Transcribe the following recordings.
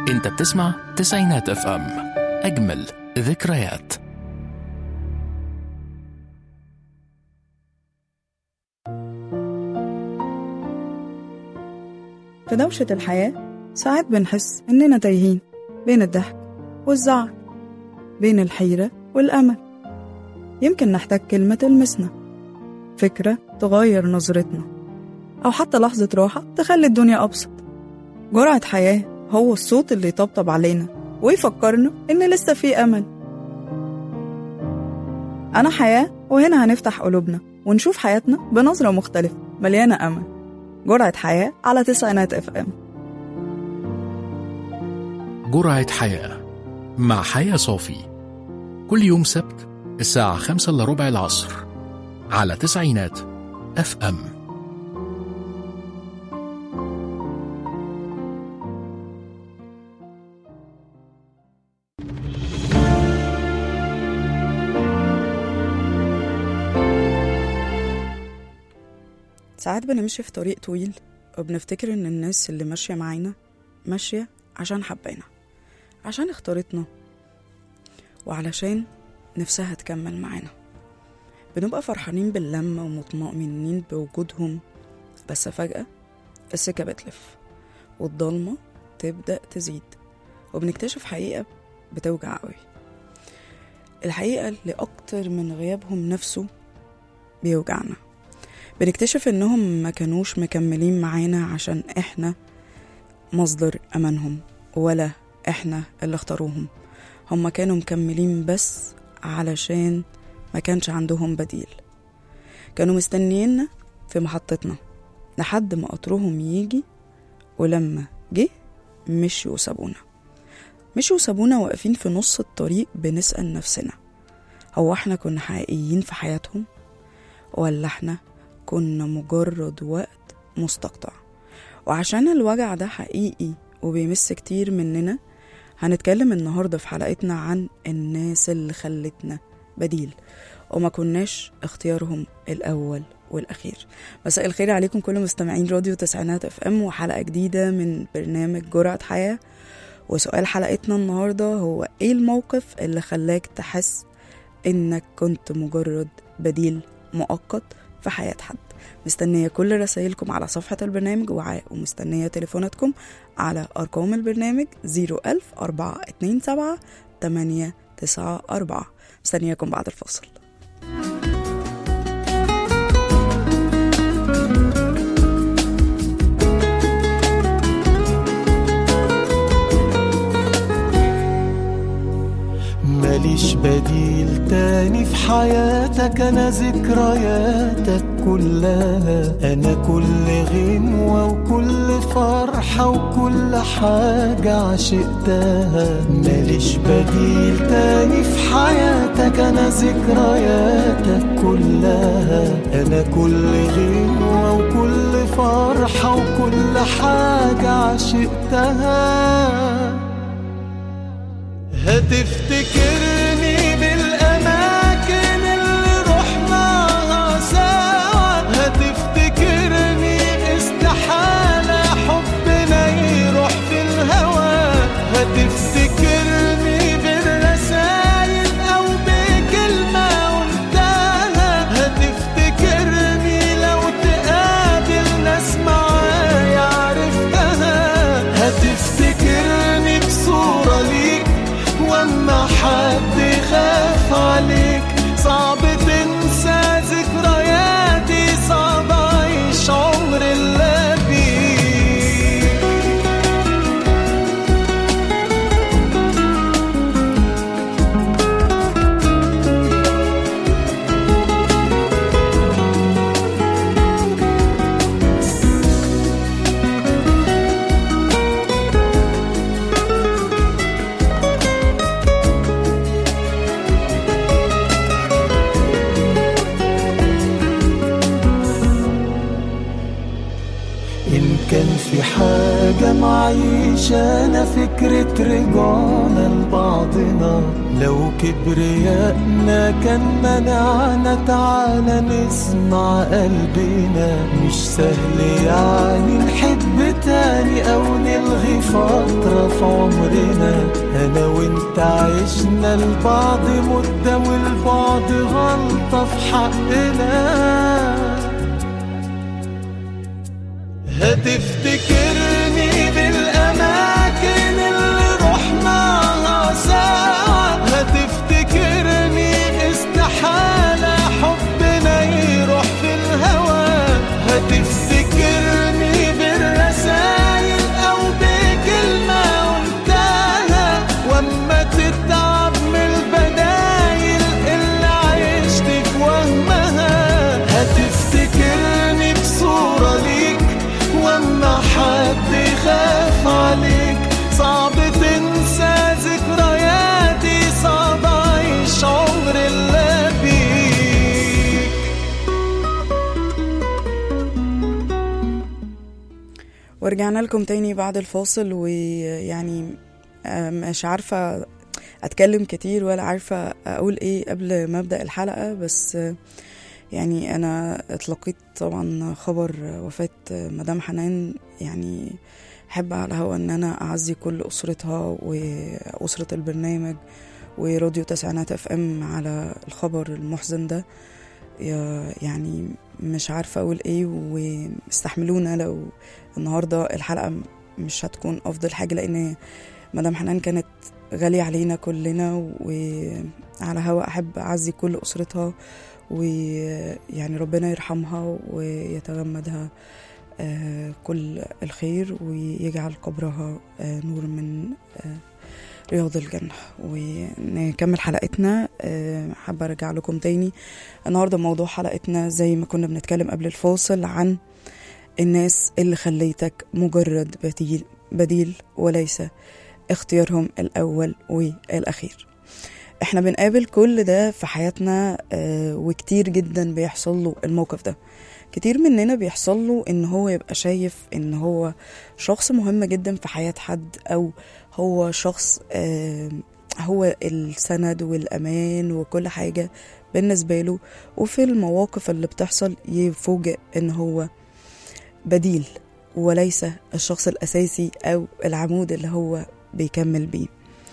انت بتسمع تسعينات اف ام اجمل ذكريات في دوشة الحياة ساعات بنحس إننا تايهين بين الضحك والزعل بين الحيرة والأمل يمكن نحتاج كلمة تلمسنا فكرة تغير نظرتنا أو حتى لحظة راحة تخلي الدنيا أبسط جرعة حياة هو الصوت اللي يطبطب علينا ويفكرنا إن لسه في أمل أنا حياة وهنا هنفتح قلوبنا ونشوف حياتنا بنظرة مختلفة مليانة أمل جرعة حياة على تسعينات اف ام جرعة حياة مع حياة صافي كل يوم سبت الساعة خمسة إلا ربع العصر على تسعينات اف ام ساعات بنمشي في طريق طويل وبنفتكر إن الناس اللي ماشية معانا ماشية عشان حبانا عشان اختارتنا وعلشان نفسها تكمل معانا بنبقى فرحانين باللمة ومطمئنين بوجودهم بس فجأة السكة بتلف والضلمة تبدأ تزيد وبنكتشف حقيقة بتوجع قوي الحقيقة اللي أكتر من غيابهم نفسه بيوجعنا بنكتشف إنهم ما كانوش مكملين معانا عشان إحنا مصدر أمانهم ولا إحنا اللي اختاروهم هما كانوا مكملين بس علشان ما كانش عندهم بديل كانوا مستنيينا في محطتنا لحد ما قطرهم يجي ولما جه مشوا وسابونا مشوا وسابونا واقفين في نص الطريق بنسأل نفسنا هو احنا كنا حقيقيين في حياتهم ولا احنا كنا مجرد وقت مستقطع وعشان الوجع ده حقيقي وبيمس كتير مننا هنتكلم النهاردة في حلقتنا عن الناس اللي خلتنا بديل وما كناش اختيارهم الأول والأخير مساء الخير عليكم كل مستمعين راديو تسعينات اف ام وحلقة جديدة من برنامج جرعة حياة وسؤال حلقتنا النهاردة هو ايه الموقف اللي خلاك تحس انك كنت مجرد بديل مؤقت في حياة حد مستنية كل رسائلكم على صفحة البرنامج وعاء ومستنية تليفوناتكم على أرقام البرنامج 01000 427 894 مستنياكم بعد الفاصل ماليش بديل تاني في حياتك انا ذكرياتك كلها انا كل غنوة وكل فرحة وكل حاجة عشقتها ماليش بديل تاني في حياتك انا ذكرياتك كلها انا كل غنوة وكل فرحة وكل حاجة عشقتها هتفتكرني بالأماكن اللي رحناها سوا هتفتكرني استحالة حبنا يروح في الهوى هتفتكرني بالرسايل أو بكلمة قلتها هتفتكرني لو تقابل ناس معايا عرفتها هتفتكرني بصورة ليك واما حد خاف عليك صعب تنسى ذكرياتي صعب اعيش عمر الا بيك إن كان في حاجة معيشة أنا فكرة رجعنا لبعضنا لو كبريائنا كان منعنا تعالى نسمع قلبنا مش سهل يعني نحب نحب تاني أو نلغي فترة في عمرنا أنا وإنت عشنا لبعض مدة والبعد غلطة في حقنا هتفتكرني بالأماكن اللي رحناها سوا هتفتكرني استحالة حبنا يروح في الهوى هتفتكرني بالرسايل أو بكلمة قلتها وأما تتعب من البدايل اللي عشت في وهمها هتفتكرني بصورة ليك واما حد يخاف عليك صعب تنسى ذكرياتي صعب اعيش عمر الا بيك ورجعنا لكم تاني بعد الفاصل ويعني آه، مش عارفة أتكلم كتير ولا عارفة أقول إيه قبل ما أبدأ الحلقة بس آه، يعني أنا اتلقيت طبعا خبر وفاة مدام حنان يعني أحب على الهوا إن أنا أعزي كل أسرتها وأسرة البرنامج وراديو تسعينات اف ام على الخبر المحزن ده يا- يعني مش عارفة أقول إيه واستحملونا لو النهاردة الحلقة مش هتكون أفضل حاجة لأن مدام حنان كانت غالية علينا كلنا وعلى هوا أحب أعزي كل أسرتها ويعني ربنا يرحمها ويتغمدها آه، كل الخير ويجعل قبرها آه، نور من آه، رياض الجنة ونكمل حلقتنا آه، حابة أرجع لكم تاني النهاردة موضوع حلقتنا زي ما كنا بنتكلم قبل الفاصل عن الناس اللي خليتك مجرد بديل بديل وليس اختيارهم الأول والأخير احنا بنقابل كل ده في حياتنا آه، وكتير جدا بيحصل له الموقف ده كتير مننا بيحصل له ان هو يبقى شايف ان هو شخص مهم جدا في حياة حد او هو شخص آه، هو السند والامان وكل حاجة بالنسبة له وفي المواقف اللي بتحصل يفوجئ ان هو بديل وليس الشخص الأساسي أو العمود اللي هو بيكمل بيه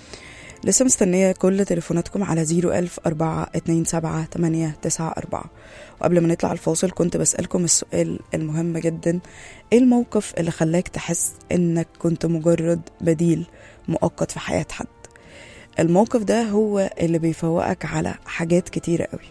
لسه مستنية كل تليفوناتكم على زيرو ألف أربعة اتنين سبعة تمانية تسعة أربعة وقبل ما نطلع الفاصل كنت بسألكم السؤال المهم جدا ايه الموقف اللي خلاك تحس انك كنت مجرد بديل مؤقت في حياة حد الموقف ده هو اللي بيفوقك على حاجات كتيرة قوي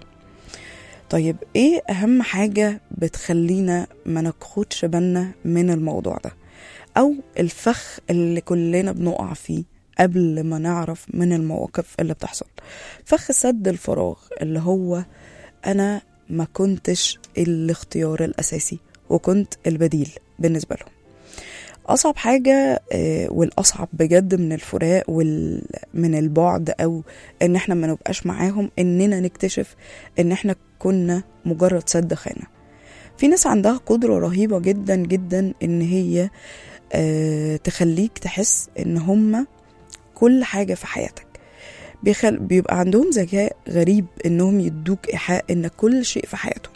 طيب ايه اهم حاجة بتخلينا ما ناخدش بالنا من الموضوع ده او الفخ اللي كلنا بنقع فيه قبل ما نعرف من المواقف اللي بتحصل فخ سد الفراغ اللي هو انا ما كنتش الاختيار الاساسي وكنت البديل بالنسبة لهم أصعب حاجة آه، والأصعب بجد من الفراق ومن البعد أو إن إحنا ما نبقاش معاهم إننا نكتشف إن إحنا كنا مجرد سد خانة في ناس عندها قدرة رهيبة جدا جدا إن هي آه، تخليك تحس إن هما كل حاجة في حياتك بيخل... بيبقى عندهم ذكاء غريب إنهم يدوك إيحاء إن كل شيء في حياتهم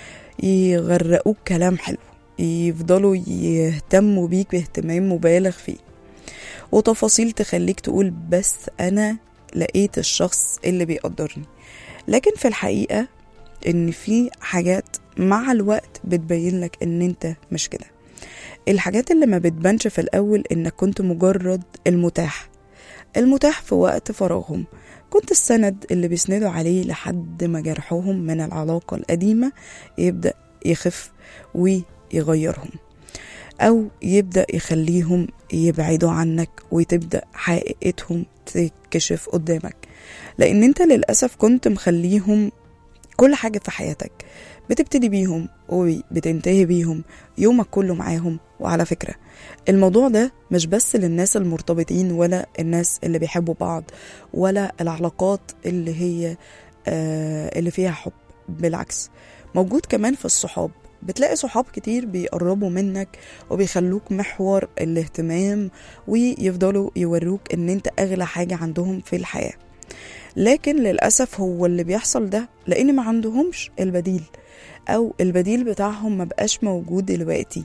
يغرقوك كلام حلو يفضلوا يهتموا بيك باهتمام مبالغ فيه وتفاصيل تخليك تقول بس أنا لقيت الشخص اللي بيقدرني لكن في الحقيقة إن في حاجات مع الوقت بتبين لك إن أنت مش كده الحاجات اللي ما بتبانش في الأول إنك كنت مجرد المتاح المتاح في وقت فراغهم كنت السند اللي بيسندوا عليه لحد ما جرحهم من العلاقة القديمة يبدأ يخف ويغيرهم أو يبدأ يخليهم يبعدوا عنك وتبدأ حقيقتهم تكشف قدامك لأن أنت للأسف كنت مخليهم كل حاجة في حياتك بتبتدي بيهم وبتنتهي بيهم يومك كله معاهم وعلى فكرة الموضوع ده مش بس للناس المرتبطين ولا الناس اللي بيحبوا بعض ولا العلاقات اللي هي آه اللي فيها حب بالعكس موجود كمان في الصحاب بتلاقي صحاب كتير بيقربوا منك وبيخلوك محور الاهتمام ويفضلوا يوروك ان انت اغلى حاجة عندهم في الحياة لكن للأسف هو اللي بيحصل ده لأن ما عندهمش البديل أو البديل بتاعهم ما بقاش موجود دلوقتي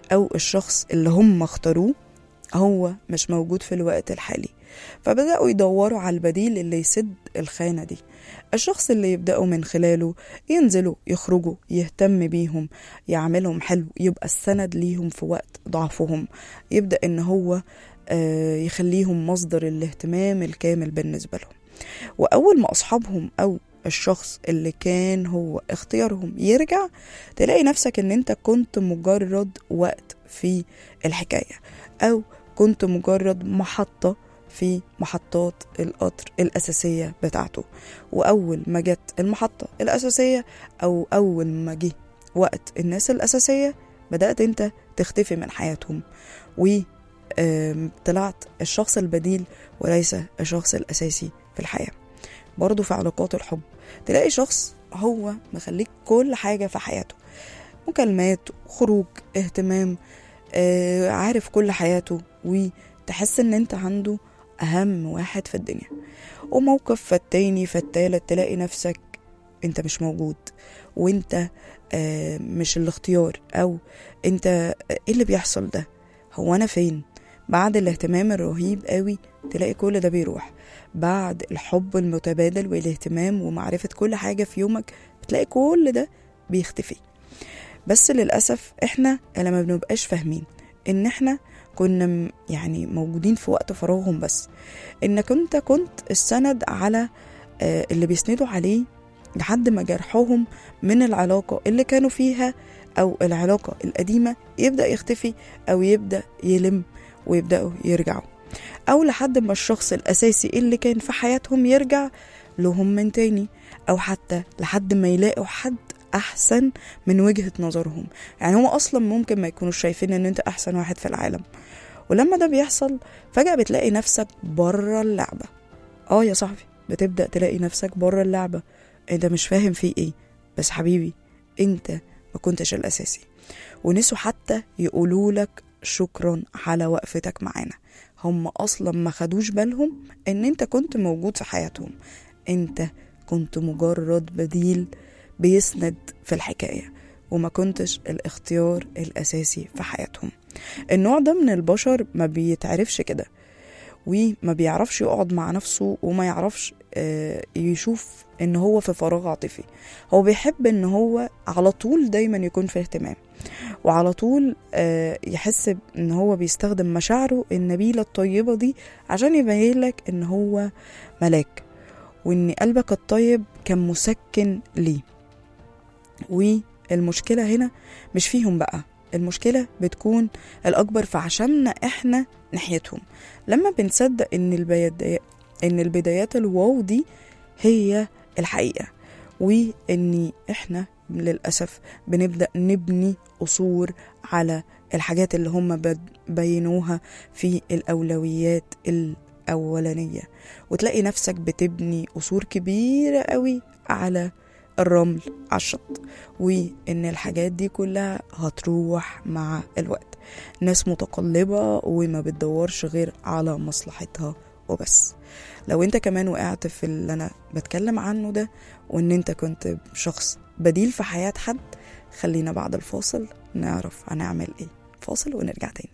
أو الشخص اللي هم اختاروه هو مش موجود في الوقت الحالي فبدأوا يدوروا على البديل اللي يسد الخانة دي الشخص اللي يبدأوا من خلاله ينزلوا يخرجوا يهتم بيهم يعملهم حلو يبقى السند ليهم في وقت ضعفهم يبدأ إن هو آه، يخليهم مصدر الاهتمام الكامل بالنسبة لهم وأول ما أصحابهم أو الشخص اللي كان هو اختيارهم يرجع تلاقي نفسك ان انت كنت مجرد وقت في الحكاية او كنت مجرد محطة في محطات القطر الأساسية بتاعته وأول ما جت المحطة الأساسية أو أول ما جه وقت الناس الأساسية بدأت أنت تختفي من حياتهم وطلعت الشخص البديل وليس الشخص الأساسي في الحياة برضه في علاقات الحب تلاقي شخص هو مخليك كل حاجة في حياته مكالمات خروج اهتمام آه عارف كل حياته وتحس ان انت عنده اهم واحد في الدنيا وموقف فالتاني فالتالت تلاقي نفسك انت مش موجود وانت آه مش الاختيار او انت ايه اللي بيحصل ده هو انا فين بعد الاهتمام الرهيب قوي تلاقي كل ده بيروح بعد الحب المتبادل والاهتمام ومعرفة كل حاجة في يومك بتلاقي كل ده بيختفي بس للأسف احنا اللي ما بنبقاش فاهمين ان احنا كنا م- يعني موجودين في وقت فراغهم بس انك انت كنت السند على آه، اللي بيسندوا عليه لحد ما جرحهم من العلاقة اللي كانوا فيها أو العلاقة القديمة يبدأ يختفي أو يبدأ يلم ويبدأوا يرجعوا أو لحد ما الشخص الأساسي اللي كان في حياتهم يرجع لهم من تاني أو حتى لحد ما يلاقوا حد أحسن من وجهة نظرهم يعني هم أصلا ممكن ما يكونوا شايفين إن أنت أحسن واحد في العالم ولما ده بيحصل فجأة بتلاقي نفسك بره اللعبة اه يا صاحبي بتبدأ تلاقي نفسك بره اللعبة انت مش فاهم في ايه بس حبيبي انت ما كنتش الأساسي ونسوا حتى يقولوا لك شكرا على وقفتك معانا هم أصلا ما خدوش بالهم ان انت كنت موجود في حياتهم انت كنت مجرد بديل بيسند في الحكاية وما كنتش الاختيار الأساسي في حياتهم النوع ده من البشر ما بيتعرفش كده وما بيعرفش يقعد مع نفسه وما يعرفش آه، يشوف ان هو في فراغ عاطفي هو بيحب ان هو على طول دايما يكون في اهتمام وعلى طول آه، يحس ان هو بيستخدم مشاعره النبيلة الطيبة دي عشان يبين لك ان هو ملاك وان قلبك الطيب كان مسكن ليه والمشكلة هنا مش فيهم بقى المشكلة بتكون الأكبر في عشمنا إحنا ناحيتهم لما بنصدق إن البدايات إن البدايات الواو دي هي الحقيقة وإن إحنا للأسف بنبدأ نبني قصور على الحاجات اللي هم بد- بينوها في الأولويات الأولانية وتلاقي نفسك بتبني قصور كبيرة قوي على الرمل على الشط وإن الحاجات دي كلها هتروح مع الوقت ناس متقلبة وما بتدورش غير على مصلحتها وبس لو انت كمان وقعت في اللي انا بتكلم عنه ده وان انت كنت شخص بديل في حياة حد خلينا بعد الفاصل نعرف هنعمل ايه فاصل ونرجع تاني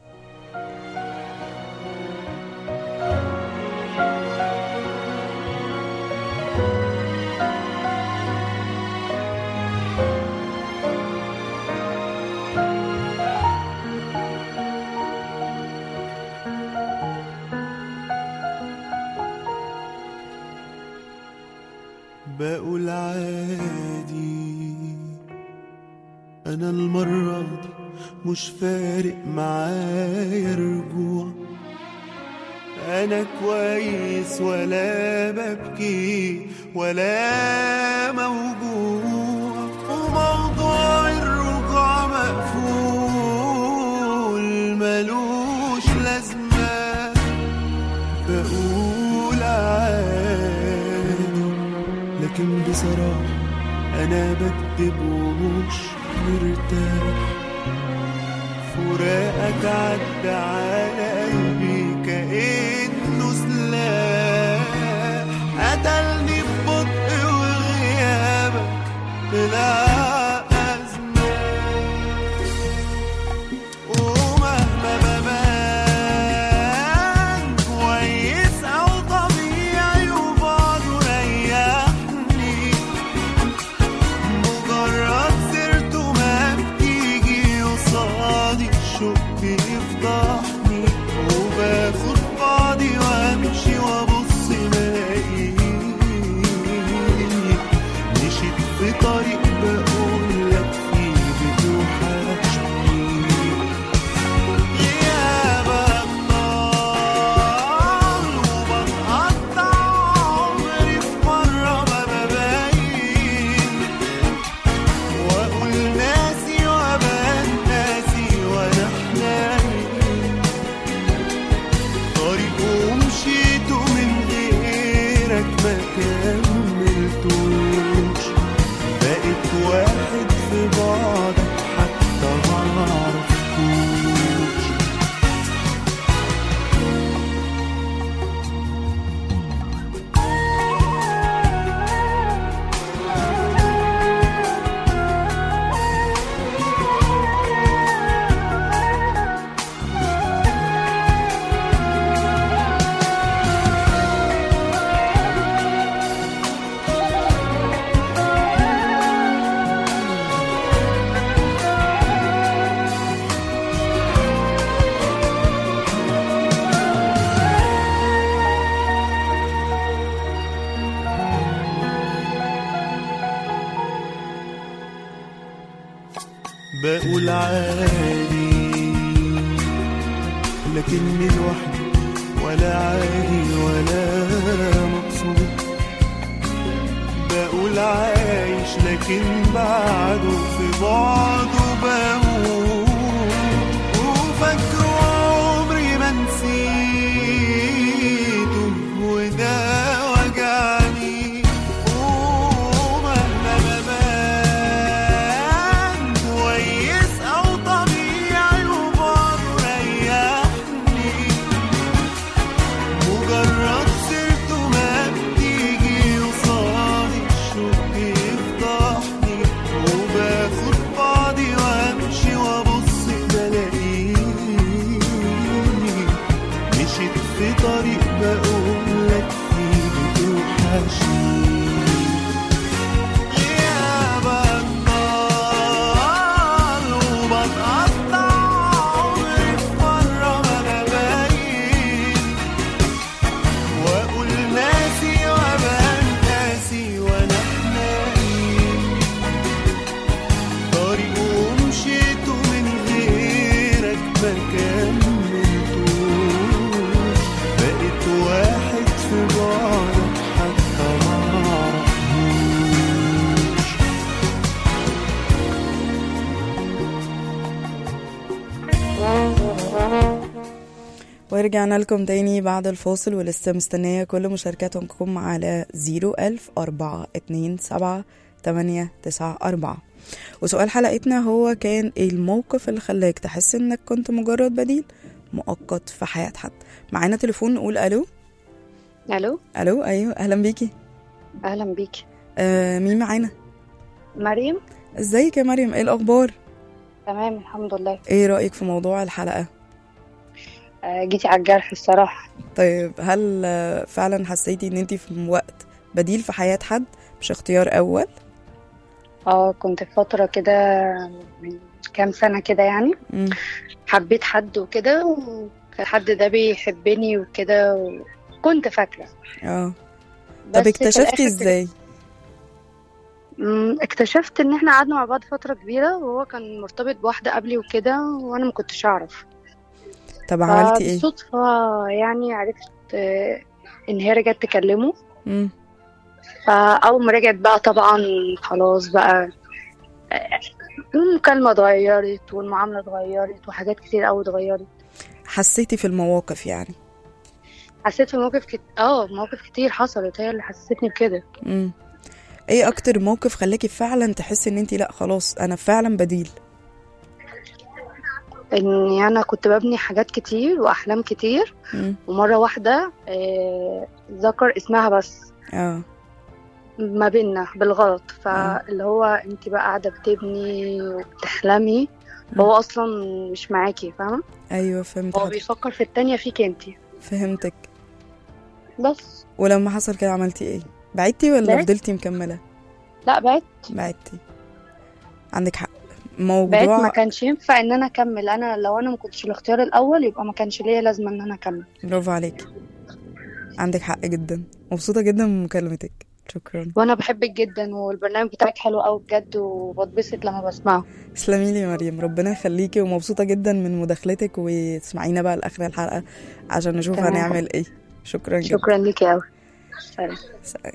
بقول عادي انا المرة دي مش فارق معايا رجوع انا كويس ولا ببكي ولا موجوع وموضوع الرجوع مقفول ملوش لازمة بقول عادي لكن بصراحة أنا بكتب ومش مرتاح فراقك عدى على قلبي كأنه سلاح قتلني ببطء وغيابك طلع أزمة الشوق يفضحني وباخد بعضي وامشي وابص الاقيني مشيت في طريق بقول لك فيه بتوحشني يا بطال وبتقطع عمري في مرة ما ببين واقول ناسي وابان ناسي وانا حنين طريق ومشيته من غيرك ما كملتوش بقيت واحد في بعضك حتى ما عرفتوش بقول عادي لكني لوحدي ولا عادي ولا مقصود بقول عايش لكن بعده في بعده بموت وفاكره عمري ما نسيته وده وجعني ومهما ببان كويس او طبيعي وبرضه ريحني مجرد سيرته ما بتيجي قصادي الشوق يفضحني وباخد بعضي وامشي وابص بلاقيني مشيت في طريق بقول لك فيه بتوحشني يا بطال وبتقطع عمري في مرة ما ببين واقول ناسي وابان ناسي وانا حنين طريق ومشيته من غيرك ما كملتوش بقيت واحد في بعدك حتى ما عرفوش ورجعنا لكم تاني بعد الفاصل ولسه مستنية كل مشاركاتكم على زيرو ألف أربعة اتنين سبعة تمانية تسعة أربعة وسؤال حلقتنا هو كان ايه الموقف اللي خلاك تحس انك كنت مجرد بديل مؤقت في حياة حد معانا تليفون نقول الو الو الو ايوه اهلا بيكي اهلا بيكي آه مين معانا مريم ازيك يا مريم ايه الاخبار تمام الحمد لله ايه رايك في موضوع الحلقه آه، جيتي على الجرح الصراحه طيب هل آه، فعلا حسيتي ان انت في وقت بديل في حياه حد مش اختيار اول اه كنت في فتره كده من كام سنه كده يعني مم. حبيت حد وكده وكان الحد ده بيحبني وكده وكنت فاكره اه بس طب في اكتشفتي الآخر ازاي مم، اكتشفت ان احنا قعدنا مع بعض فتره كبيره وهو كان مرتبط بواحده قبلي وكده وانا ما كنتش اعرف طب عملتي ايه فبالصدفه يعني عرفت آه، ان هي رجعت تكلمه مم. فأول ما رجعت بقى طبعا خلاص بقى آه، المكالمة اتغيرت والمعاملة اتغيرت وحاجات كتير قوي اتغيرت حسيتي في المواقف يعني حسيت في مواقف كت... اه مواقف كتير حصلت هي اللي حسستني بكده مم. ايه اكتر موقف خلاكي فعلا تحسي ان انت لا خلاص انا فعلا بديل اني انا كنت ببني حاجات كتير واحلام كتير مم. ومرة واحدة آه، ذكر اسمها بس اه ما بيننا بالغلط فاللي هو انت بقى قاعدة بتبني وبتحلمي هو اصلا مش معاكي فاهمة ايوه فهمت هو حضرتك. بيفكر في التانية فيك انت فهمتك بس ولما حصل كده عملتي ايه بعدتي ولا بعدت. فضلتي مكمله لا بعدت بعدتي عندك حق بقيت موضوع ما كانش ينفع ان انا اكمل انا لو انا ما كنتش الاختيار الاول يبقى ما كانش ليا لازمه ان انا اكمل برافو عليك عندك حق جدا مبسوطة جدا من مكالمتك شكرا وانا بحبك جدا والبرنامج بتاعك حلو قوي بجد وبتبسط لما بسمعه تسلمي لي يا مريم ربنا يخليكي ومبسوطة جدا من مداخلتك وتسمعينا بقى لآخر الحلقة عشان نشوف تمام. هنعمل ايه شكرا جدا شكرا ليكي قوي سلام سلام.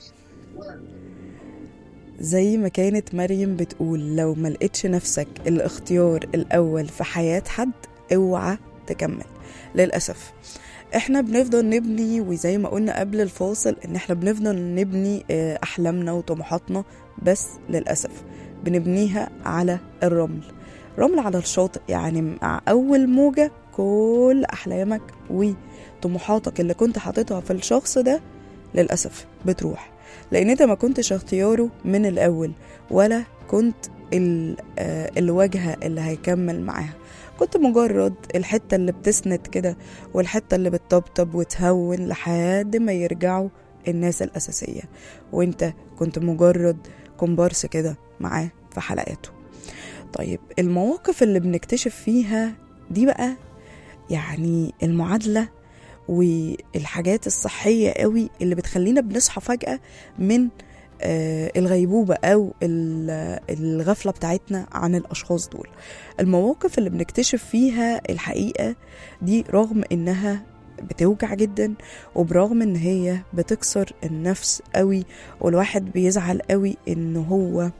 زي ما كانت مريم بتقول لو ما لقيتش نفسك الاختيار الأول في حياة حد اوعى تكمل للأسف احنا بنفضل نبني وزي ما قلنا قبل الفاصل ان احنا بنفضل نبني آه، احلامنا وطموحاتنا بس للأسف بنبنيها على الرمل رمل على الشاطئ يعني مع أول موجة كل أحلامك وطموحاتك اللي كنت حاططها في الشخص ده للأسف بتروح لأن أنت ما كنتش اختياره من الأول ولا كنت ال- آه، الواجهة اللي هيكمل معاها كنت مجرد الحتة اللي بتسند كده والحتة اللي بتطبطب وتهون لحد ما يرجعوا الناس الأساسية وانت كنت مجرد كومبارس كده معاه في حلقاته طيب المواقف اللي بنكتشف فيها دي بقى يعني المعادلة والحاجات الصحية قوي اللي بتخلينا بنصحى فجأة من آه، الغيبوبة أو ال- الغفلة بتاعتنا عن الأشخاص دول المواقف اللي بنكتشف فيها الحقيقة دي رغم إنها بتوجع جدا وبرغم إن هي بتكسر النفس قوي والواحد بيزعل قوي إن هو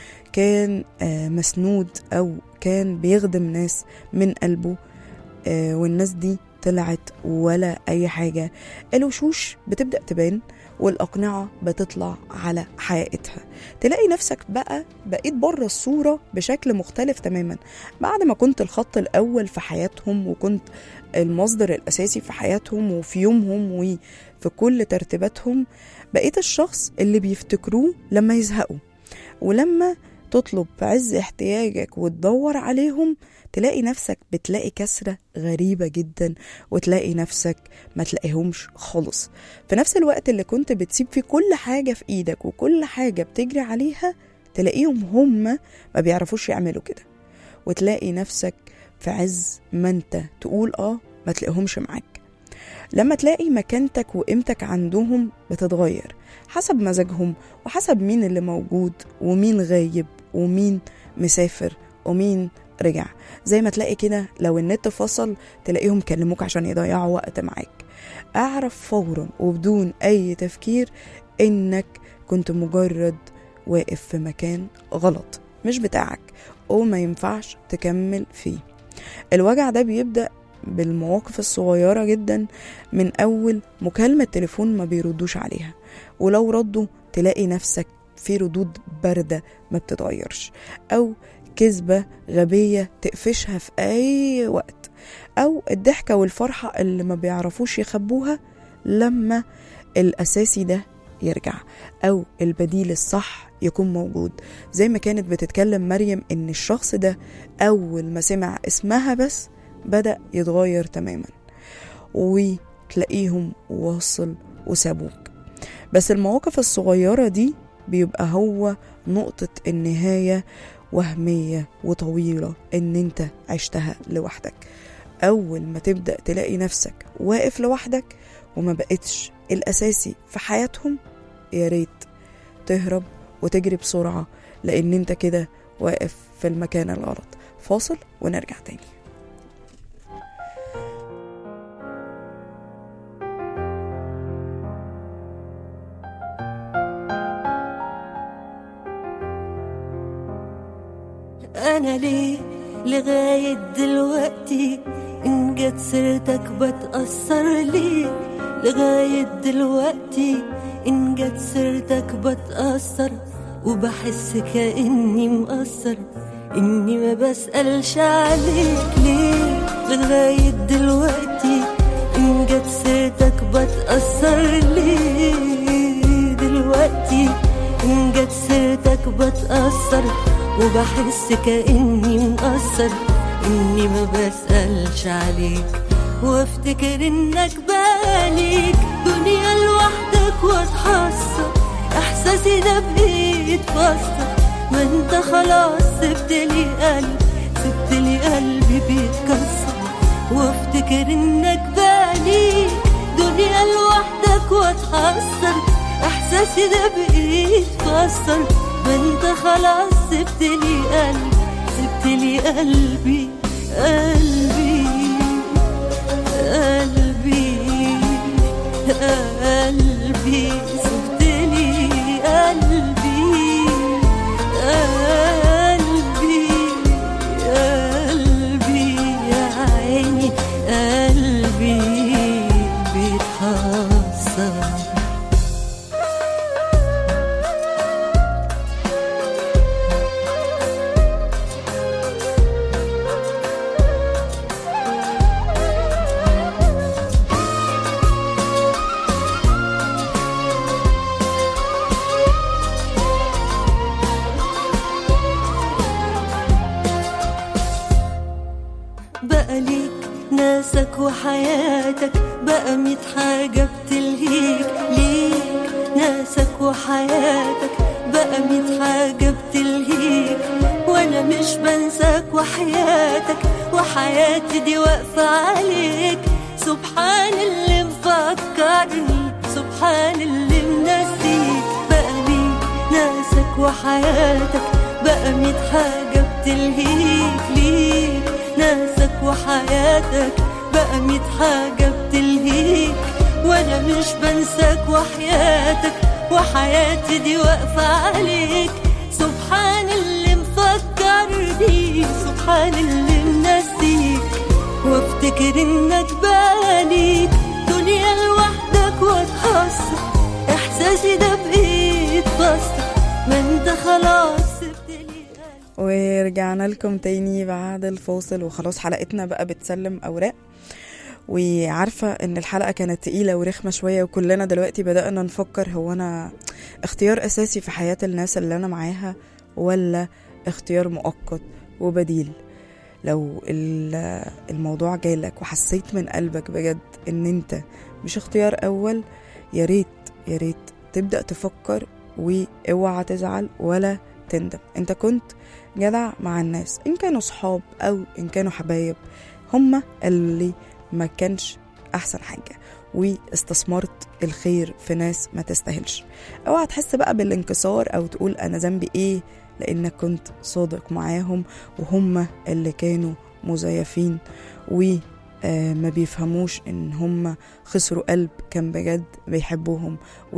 كان آه، مسنود أو كان بيخدم ناس من قلبه آه، والناس دي طلعت ولا أي حاجة الوشوش بتبدأ تبان والأقنعة بتطلع على حقيقتها تلاقي نفسك بقى بقيت بره الصورة بشكل مختلف تماما بعد ما كنت الخط الأول في حياتهم وكنت المصدر الأساسي في حياتهم وفي يومهم وفي كل ترتيباتهم بقيت الشخص اللي بيفتكروه لما يزهقوا ولما تطلب في عز احتياجك وتدور عليهم تلاقي نفسك بتلاقي كسرة غريبة جدا وتلاقي نفسك ما تلاقيهمش خالص في نفس الوقت اللي كنت بتسيب فيه كل حاجة في ايدك وكل حاجة بتجري عليها تلاقيهم هم ما بيعرفوش يعملوا كده وتلاقي نفسك في عز ما انت تقول اه ما تلاقيهمش معاك لما تلاقي مكانتك وقيمتك عندهم بتتغير حسب مزاجهم وحسب مين اللي موجود ومين غايب ومين مسافر ومين رجع زي ما تلاقي كده لو النت فصل تلاقيهم كلموك عشان يضيعوا وقت معاك اعرف فورا وبدون اي تفكير انك كنت مجرد واقف في مكان غلط مش بتاعك وما ينفعش تكمل فيه الوجع ده بيبدأ بالمواقف الصغيرة جدا من أول مكالمة تليفون ما بيردوش عليها ولو ردوا تلاقي نفسك في ردود باردة ما بتتغيرش أو كذبة غبية تقفشها في أي وقت أو الضحكة والفرحة اللي ما بيعرفوش يخبوها لما الأساسي ده يرجع أو البديل الصح يكون موجود زي ما كانت بتتكلم مريم إن الشخص ده أول ما سمع اسمها بس بدأ يتغير تماما وتلاقيهم واصل وسابوك بس المواقف الصغيرة دي بيبقى هو نقطة النهاية وهمية وطويلة إن أنت عشتها لوحدك أول ما تبدأ تلاقي نفسك واقف لوحدك وما بقتش الأساسي في حياتهم يا ريت تهرب وتجري بسرعة لأن أنت كده واقف في المكان الغلط فاصل ونرجع تاني انا ليه لغاية دلوقتي ان جت سيرتك بتأثر ليه لغاية دلوقتي ان جت سيرتك بتأثر وبحس كأني مقصر اني ما بسألش عليك ليه لغاية دلوقتي ان جت سيرتك بتأثر ليه دلوقتي ان جت سيرتك بتأثر وبحس كأني مقصر إني ما بسألش عليك وافتكر إنك باليك دنيا لوحدك واتحسر إحساسي ده بإيد فاصلة ما انت خلاص سبت لي قلب سبت لي قلبي بيتكسر وافتكر انك باليك دنيا لوحدك واتحسر احساسي ده بايد فسر ما انت خلاص سبت لي قلب سبت لي قلبي قلبي قلبي قلبي سبت لي قلبي قلبي قلبي يا عيني قلبي بيتحسر بقى ليك ناسك وحياتك بقى ميت حاجة بتلهيك ليك ناسك وحياتك بقى ميت حاجة بتلهيك وانا مش بنساك وحياتك وحياتي دي واقفة عليك سبحان اللي مفكرني سبحان اللي منسيك بقى ليك ناسك وحياتك بقى ميت حاجة بتلهيك ليك ناسك وحياتك بقى ميت حاجة بتلهيك وانا مش بنساك وحياتك وحياتي دي واقفة عليك سبحان اللي مفكرني سبحان اللي منسيك وافتكر انك باليك دنيا لوحدك واتحسر احساسي ده بايد فسر ما انت خلاص سبت لي قلبي ورجعنا لكم تاني بعد الفاصل وخلاص حلقتنا بقى بتسلم أوراق وعارفة ان الحلقة كانت تقيلة ورخمة شوية وكلنا دلوقتي بدأنا نفكر هو انا اختيار اساسي في حياة الناس اللي انا معاها ولا اختيار مؤقت وبديل لو ال- الموضوع جالك وحسيت من قلبك بجد ان انت مش اختيار اول يا ريت يا ريت تبدأ تفكر واوعى تزعل ولا تندم انت كنت جدع مع الناس ان كانوا صحاب او ان كانوا حبايب هما اللي ما كانش احسن حاجه واستثمرت الخير في ناس ما تستاهلش اوعى تحس بقى بالانكسار او تقول انا ذنبي ايه لانك كنت صادق معاهم وهم اللي كانوا مزيفين و آه، ما بيفهموش ان هم خسروا قلب كان بجد بيحبوهم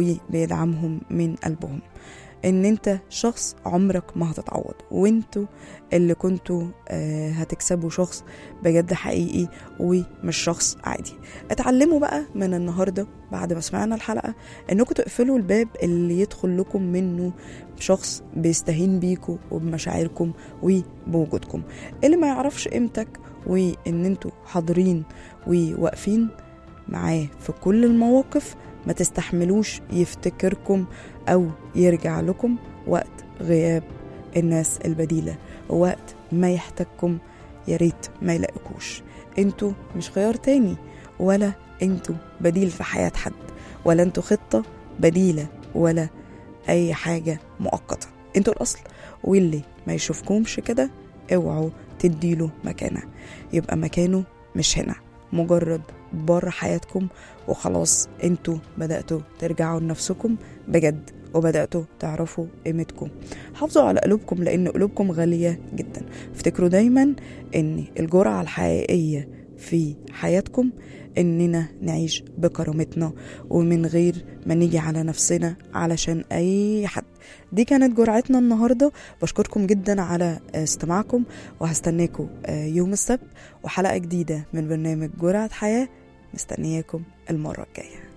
وبيدعمهم من قلبهم ان انت شخص عمرك ما هتتعوض وانتوا اللي كنتوا آه، هتكسبوا شخص بجد حقيقي ومش شخص عادي اتعلموا بقى من النهارده بعد ما سمعنا الحلقه انكم تقفلوا الباب اللي يدخل لكم منه شخص بيستهين بيكوا وبمشاعركم وبوجودكم اللي ما يعرفش قيمتك وان انتوا حاضرين وواقفين معاه في كل المواقف ما تستحملوش يفتكركم او يرجع لكم وقت غياب الناس البديله ووقت ما يحتاجكم يا ريت ما يلاقيكوش انتوا مش خيار تاني ولا انتوا بديل في حياة حد ولا انتوا خطة بديلة ولا اي حاجة مؤقتة انتوا الاصل واللي ما يشوفكمش كده اوعوا تديله مكانه يبقى مكانه مش هنا مجرد بره حياتكم وخلاص انتوا بدأتوا ترجعوا لنفسكم بجد وبدأتوا تعرفوا قيمتكم حافظوا على قلوبكم لأن قلوبكم غالية جدا افتكروا دايما ان الجرعة الحقيقية في حياتكم اننا نعيش بكرامتنا ومن غير ما نيجي على نفسنا علشان اي حد دي كانت جرعتنا النهارده بشكركم جدا على استماعكم وهستناكم يوم السبت وحلقه جديده من برنامج جرعه حياه مستنياكم المره الجايه